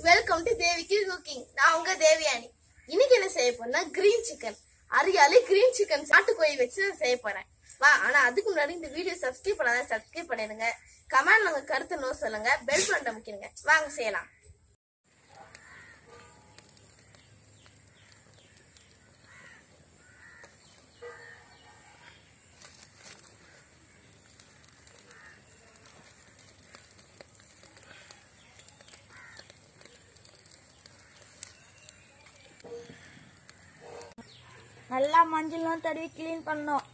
welcome to தேவிக்கு cooking நான் உங்க தேவியானி இன்னைக்கு என்ன செய்ய போறேன்னா கிரீன் சிக்கன் அரியாலே கிரீன் சிக்கன் நாட்டுக்கோழி வச்சு நான் செய்ய போறேன் வா ஆனா அதுக்கு முன்னாடி இந்த வீடியோ சப்ஸ்கிரைப் பண்ணாத சப்ஸ்கிரைப் பண்ணிடுங்க கமெண்ட்ல உங்க கருத்து நோ சொல்லுங்க பெல் பட்டன் அமைக்கிடுங்க வாங்க செய்யலாம் நல்லா மஞ்சள்லாம் தடவி க்ளீன் பண்ணோம்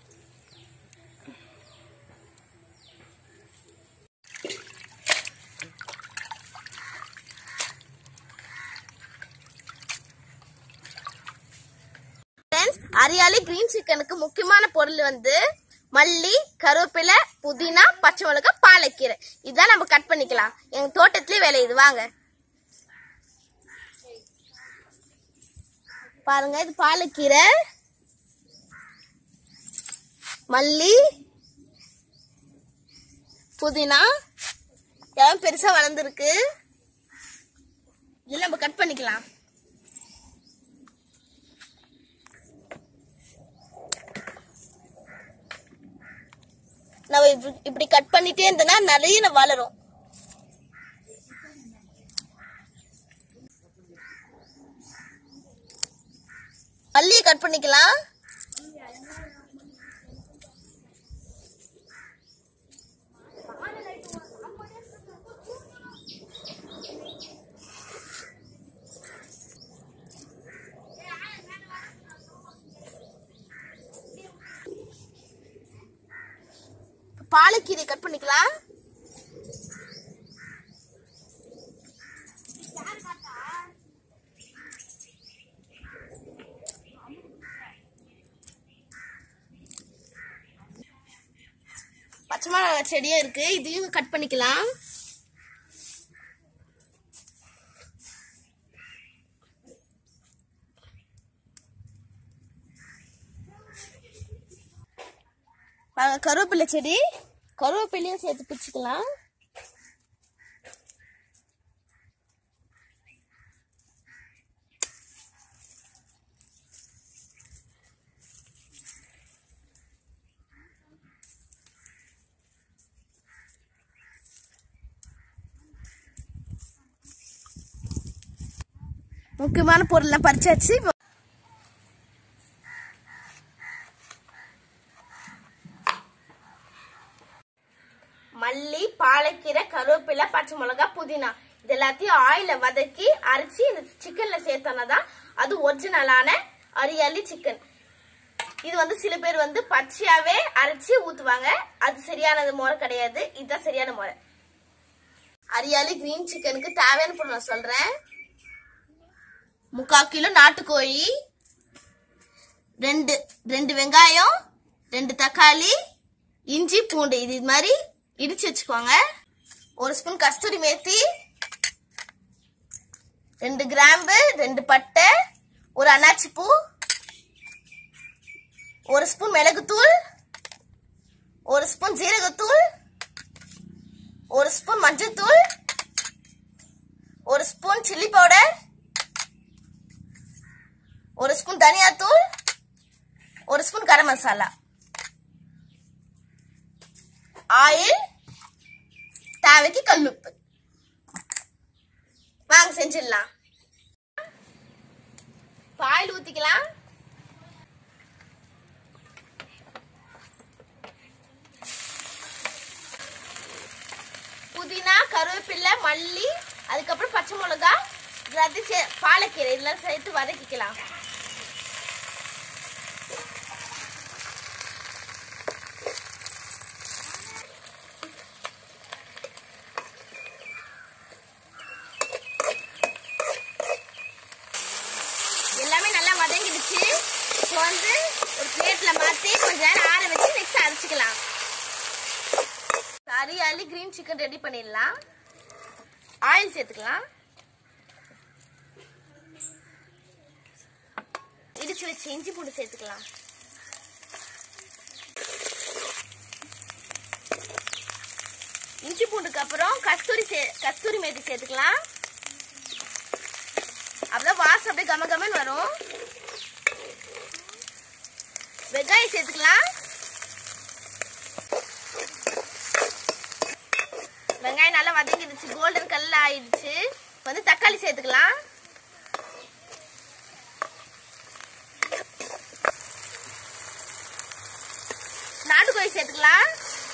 ஃப்ரெண்ட்ஸ் அரியாலி கிரீன் சிக்கனுக்கு முக்கியமான பொருள் வந்து மல்லி கருவேப்பிலை புதினா பச்சை மிளகாய் பாலக்கீரை இதான் நம்ம கட் பண்ணிக்கலாம் எங்க தோட்டத்திலே விளையுது வாங்க பாருங்க இது பாலக்கீரை மல்லி புதினா எல்லாம் பெருசா வளர்ந்துருக்கு இதெல்லாம் நம்ம கட் பண்ணிக்கலாம் நம்ம இப்படி- இப்படி கட் பண்ணிட்டே இருந்தோம்னா நிறைய வளரும் மல்லியை கட் பண்ணிக்கலாம் பாலக்கீரை கட் பண்ணிக்கலாம் பச்சை மிளகாய் செடியும் இருக்கு இதையும் கட் பண்ணிக்கலாம் பாருங்க கருவேப்பிலை செடி கருவேப்பிலையும் சேர்த்து பிடிச்சிக்கலாம் முக்கியமான பொருள்லாம் பறிச்சாச்சு இப்போ மல்லி பாலக்கீரை கருவேப்பிலை பச்சை மிளகாய் புதினா இது எல்லாத்தையும் ஆயில வதக்கி அரைச்சி இந்த சிக்கன்ல சேர்த்தோன்னா தான் அது ஒரிஜினலான அரியாலி சிக்கன் இது வந்து சில பேர் வந்து பச்சையாவே அரைச்சி ஊத்துவாங்க அது சரியானது முறை கிடையாது இதுதான் சரியான முறை அரியாலி கிரீன் சிக்கனுக்கு தேவையான பொருள் நான் சொல்றேன் முக்கால் கிலோ நாட்டுக்கோழி ரெண்டு ரெண்டு வெங்காயம் ரெண்டு தக்காளி இஞ்சி பூண்டு இது இது மாதிரி இடிச்சு வச்சுக்கோங்க ஒரு ஸ்பூன் கஸ்தூரி மேத்தி ரெண்டு கிராம்பு ரெண்டு பட்டை ஒரு அன்னாச்சி பூ ஒரு ஸ்பூன் மிளகுத்தூள் ஒரு ஸ்பூன் ஜீரகத்தூள் ஒரு ஸ்பூன் மஞ்சள்தூள் ஒரு ஸ்பூன் சில்லி பவுடர் ஒரு ஸ்பூன் தனியாத்தூள் ஒரு ஸ்பூன் கரம் மசாலா ஆயில் தேவைக்கு கல்லுப்பு வாங்க செஞ்சிடலாம் இப்ப ஆயில் ஊத்திக்கலாம் புதினா கருவேப்பிலை மல்லி அதுக்கப்புறம் பச்சை மிளகா எல்லாத்தையும் சே பாலக்கீரை இதெல்லாம் சேர்த்து வதக்கிக்கலாம் எல்லாமே நல்லா வதங்கிடுச்சு இப்போ வந்து ஒரு பிளேட்ல மாத்தி கொஞ்ச நேரம் ஆற வச்சு நெக்ஸ்ட் அரைச்சிக்கலாம் கறி அள்ளி கிரீன் சிக்கன் ரெடி பண்ணிடலாம் ஆயில் சேர்த்துக்கலாம் இடிச்சு வச்சு இஞ்சி பூண்டு சேர்த்துக்கலாம் இஞ்சி பூண்டுக்கு அப்புறம் கஸ்தூரி சே கஸ்தூரி மேத்தி சேர்த்துக்கலாம் கம கமன்னு வரும் வெங்காயம் சேர்த்துக்கலாம் வெங்காயம் நல்லா வதங்கிடுச்சு கோல்டன் கலர் ஆயிடுச்சு இப்ப வந்து தக்காளி சேர்த்துக்கலாம் நாட்டுக்கோழி சேர்த்துக்கலாம்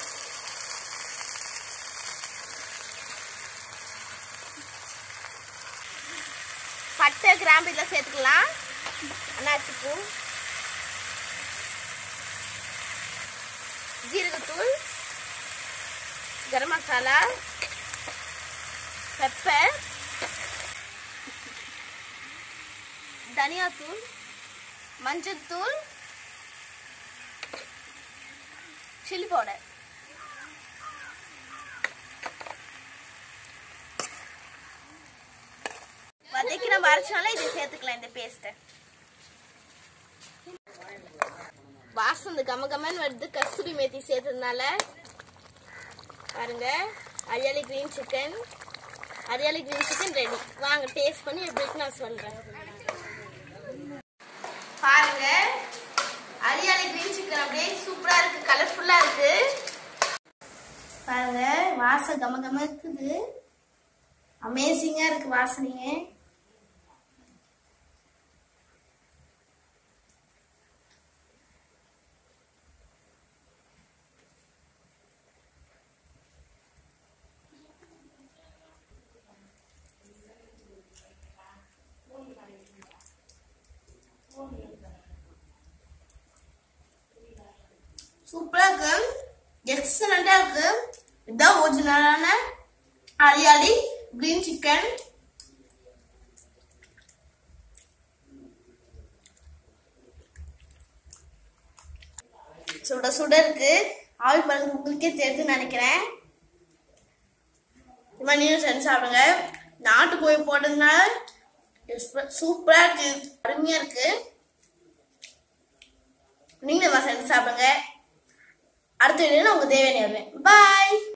பட்டை கிராம்பு இதெல்லாம் சேர்த்துக்கலாம் அன்னாச்சி பூ ஜீரகத்தூள் கரம் மசாலா பெப்பர் தனியாத்தூள் மஞ்சள் தூள் சில்லி பவுடர் வதக்கி நம்ம அரைச்சோம்ல இதை சேர்த்துக்கலாம் இந்த பேஸ்ட்டை வாசம் இந்த கம கமன்னு வருது கஸ்தூரி மேத்தி சேர்த்ததுனால பாருங்க hariyali green chicken hariyali green chicken ready வாங்க டேஸ்ட் பண்ணி எப்படி இருக்கு நான் சொல்றேன் பாருங்க அரியாலி கிரீன் சிக்கன் அப்படியே சூப்பரா இருக்கு கலர்ஃபுல்லா இருக்கு பாருங்க வாசம் கம கம இருக்குது அமேசிங்கா இருக்கு வாசனையே சூப்பரா இருக்கு எக்ஸலண்டா இருக்கு இதுதான் ஒரிஜினலான அரியாலி கிரீன் சிக்கன் சுட சுட இருக்கு ஆவி பழகு உங்களுக்கே தெரிஞ்சுன்னு நினைக்கிறேன் இது மாதிரி நீங்களும் செஞ்சு சாப்பிடுங்க நாட்டுக்கோழி போட்டதுனால சூப்பரா இருக்கு அருமையா இருக்கு நீங்களும் செஞ்சு சாப்பிடுங்க அடுத்த வீடியோல உங்க தேவையான வருவேன் பாய்